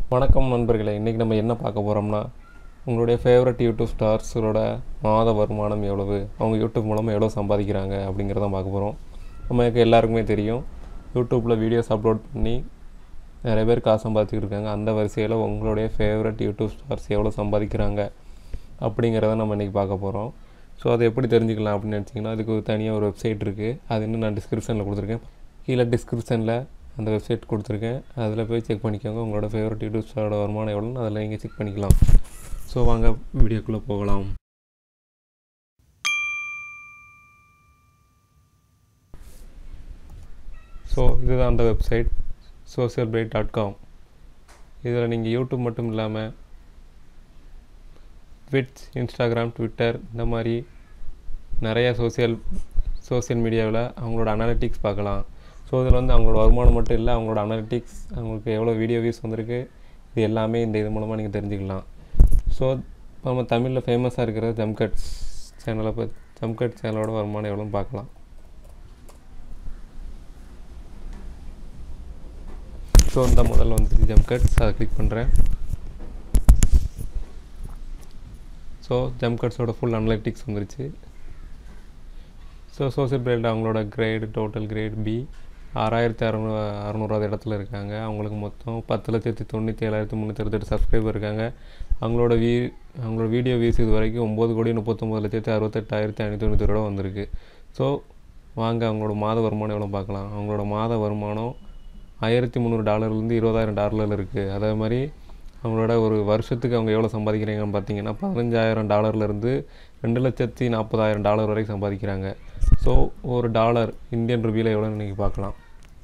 வணக்கம் நண்பர்களே இன்றைக்கி நம்ம என்ன பார்க்க போகிறோம்னா உங்களுடைய ஃபேவரட் யூடியூப் ஸ்டார்ஸோட மாத வருமானம் எவ்வளவு அவங்க யூடியூப் மூலமாக எவ்வளோ சம்பாதிக்கிறாங்க அப்படிங்கிறத பார்க்க போகிறோம் நமக்கு எல்லாருக்குமே தெரியும் யூடியூப்பில் வீடியோஸ் அப்லோட் பண்ணி நிறைய பேர் காசு சம்பாதிச்சுட்டு இருக்காங்க அந்த வரிசையில் உங்களுடைய ஃபேவரட் யூடியூப் ஸ்டார்ஸ் எவ்வளோ சம்பாதிக்கிறாங்க அப்படிங்கிறத நம்ம இன்றைக்கி பார்க்க போகிறோம் ஸோ அதை எப்படி தெரிஞ்சுக்கலாம் அப்படின்னு நினச்சிங்கன்னா அதுக்கு ஒரு தனியாக ஒரு வெப்சைட் இருக்குது அது இன்னும் நான் டிஸ்கிரிப்ஷனில் கொடுத்துருக்கேன் கீழே டிஸ்கிரிப்ஷனில் அந்த வெப்சைட் கொடுத்துருக்கேன் அதில் போய் செக் பண்ணிக்கோங்க உங்களோட ஃபேவரட் யூடியூப் ஸ்டாரோட வருமானம் எவ்வளோன்னு அதில் நீங்கள் செக் பண்ணிக்கலாம் ஸோ வாங்க வீடியோக்குள்ளே போகலாம் ஸோ இதுதான் அந்த website Social Blade dot com இதில் நீங்கள் யூடியூப் மட்டும் இல்லாமல் ட்விட்ச் இன்ஸ்டாகிராம் ட்விட்டர் இந்த மாதிரி நிறைய சோசியல் சோசியல் மீடியாவில் அவங்களோட அனாலிட்டிக்ஸ் பார்க்கலாம் ஸோ இதில் வந்து அவங்களோட வருமானம் மட்டும் இல்லை அவங்களோட அனாலிட்டிக்ஸ் அவங்களுக்கு எவ்வளோ வீடியோ வியூஸ் வந்திருக்கு இது எல்லாமே இந்த இது மூலமாக நீங்கள் தெரிஞ்சுக்கலாம் ஸோ இப்போ நம்ம தமிழில் ஃபேமஸாக இருக்கிற ஜம்கட்ஸ் சேனலை பற்றி ஜம்கட் சேனலோட வருமானம் எவ்வளோன்னு பார்க்கலாம் ஸோ இந்த முதல்ல வந்துட்டு ஜம்கட்ஸ் அதை கிளிக் பண்ணுறேன் ஸோ ஜம்கட்ஸோட ஃபுல் அனலிட்டிக்ஸ் வந்துருச்சு ஸோ சோசியல் பிரைட் அவங்களோட கிரேடு டோட்டல் கிரேட் பி ஆறாயிரத்தி அறநூறு அறநூறாவது இடத்துல இருக்காங்க அவங்களுக்கு மொத்தம் பத்து லட்சத்தி தொண்ணூற்றி ஏழாயிரத்தி முந்நூற்றி அறுபத்தெட்டு சப்ஸ்கிரைபர் இருக்காங்க அவங்களோட வீ அவங்களோட வீடியோ வியூஸ் இது வரைக்கும் ஒம்பது கோடி முப்பத்தொம்பது லட்சத்தி அறுபத்தெட்டாயிரத்தி ஐநூற்றி தொண்ணூற்றி ரூபா வந்திருக்கு ஸோ வாங்க அவங்களோட மாத வருமானம் எவ்வளோ பார்க்கலாம் அவங்களோட மாத வருமானம் ஆயிரத்தி முந்நூறு டாலர்லேருந்து இருபதாயிரம் டாலரில் இருக்குது அதே மாதிரி அவங்களோட ஒரு வருஷத்துக்கு அவங்க எவ்வளோ சம்பாதிக்கிறாங்கன்னு பார்த்தீங்கன்னா பதினஞ்சாயிரம் டாலர்லேருந்து ரெண்டு லட்சத்தி நாற்பதாயிரம் டாலர் வரைக்கும் சம்பாதிக்கிறாங்க ஸோ ஒரு டாலர் இந்தியன் ருபியில் எவ்வளோன்னு இன்றைக்கி பார்க்கலாம்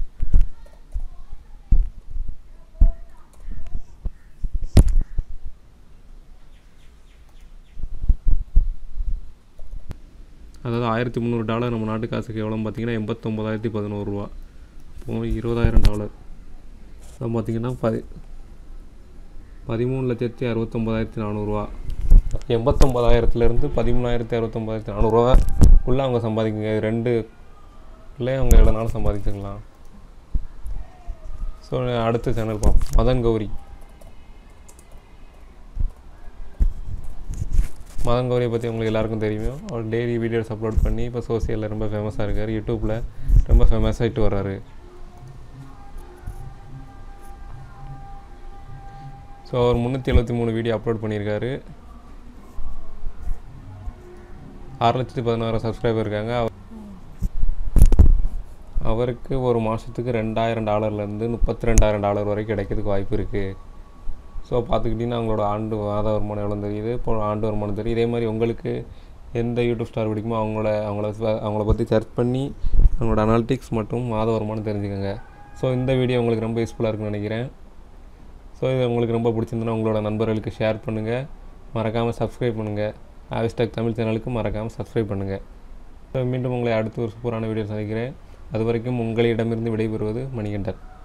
அதாவது ஆயிரத்தி முந்நூறு டாலர் நம்ம நாட்டு காசுக்கு எவ்வளோன்னு பார்த்தீங்கன்னா எண்பத்தொம்போதாயிரத்தி பதினோரு ரூபா இப்போ இருபதாயிரம் டாலர் அது பார்த்தீங்கன்னா பதி பதிமூணு லட்சத்தி அறுபத்தொம்போதாயிரத்தி நானூறுரூவா எண்பத்தொம்போதாயிரத்துலேருந்து பதிமூணாயிரத்தி அறுபத்தொம்போதாயிரத்தி நானூறுரூவாக்குள்ளே அவங்க சம்பாதிக்குங்க இது ரெண்டுலே அவங்க எவ்வளோ நாள் சம்பாதிச்சுக்கலாம் ஸோ அடுத்த சேனல் பார்ப்போம் மதன் கௌரி மதன் கௌரியை பற்றி உங்களுக்கு எல்லாருக்கும் தெரியும் அவர் டெய்லி வீடியோஸ் அப்லோட் பண்ணி இப்போ சோசியலில் ரொம்ப ஃபேமஸாக இருக்கார் யூடியூப்பில் ரொம்ப ஃபேமஸ் ஆகிட்டு வர்றாரு ஸோ அவர் முந்நூற்றி எழுபத்தி மூணு வீடியோ அப்லோட் பண்ணியிருக்காரு ஆறு லட்சத்தி பதினாறு சப்ஸ்கிரைபர் இருக்காங்க அவருக்கு ஒரு மாதத்துக்கு ரெண்டாயிரம் டாலர்லேருந்து முப்பத்தி ரெண்டாயிரம் டாலர் வரைக்கும் கிடைக்கிறதுக்கு வாய்ப்பு இருக்குது ஸோ பார்த்துக்கிட்டிங்கன்னா அவங்களோட ஆண்டு மாத வருமானம் எவ்வளோ தெரியுது இப்போ ஆண்டு வருமானம் தெரியுது இதே மாதிரி உங்களுக்கு எந்த யூடியூப் ஸ்டார் பிடிக்குமோ அவங்கள அவங்கள அவங்கள பற்றி சர்ச் பண்ணி அவங்களோட அனாலிட்டிக்ஸ் மற்றும் மாத வருமானம் தெரிஞ்சுக்கோங்க ஸோ இந்த வீடியோ உங்களுக்கு ரொம்ப யூஸ்ஃபுல்லாக இருக்குன்னு நினைக்கிறேன் ஸோ இது உங்களுக்கு ரொம்ப பிடிச்சிருந்தனா உங்களோட நண்பர்களுக்கு ஷேர் பண்ணுங்கள் மறக்காமல் சப்ஸ்கிரைப் பண்ணுங்கள் ஆவிஸ்டாக் தமிழ் சேனலுக்கு மறக்காமல் சப்ஸ்கிரைப் பண்ணுங்கள் ஸோ மீண்டும் உங்களை அடுத்த ஒரு சூப்பரான வீடியோ சந்திக்கிறேன் அது வரைக்கும் உங்களிடமிருந்து விடைபெறுவது மணிகண்டன்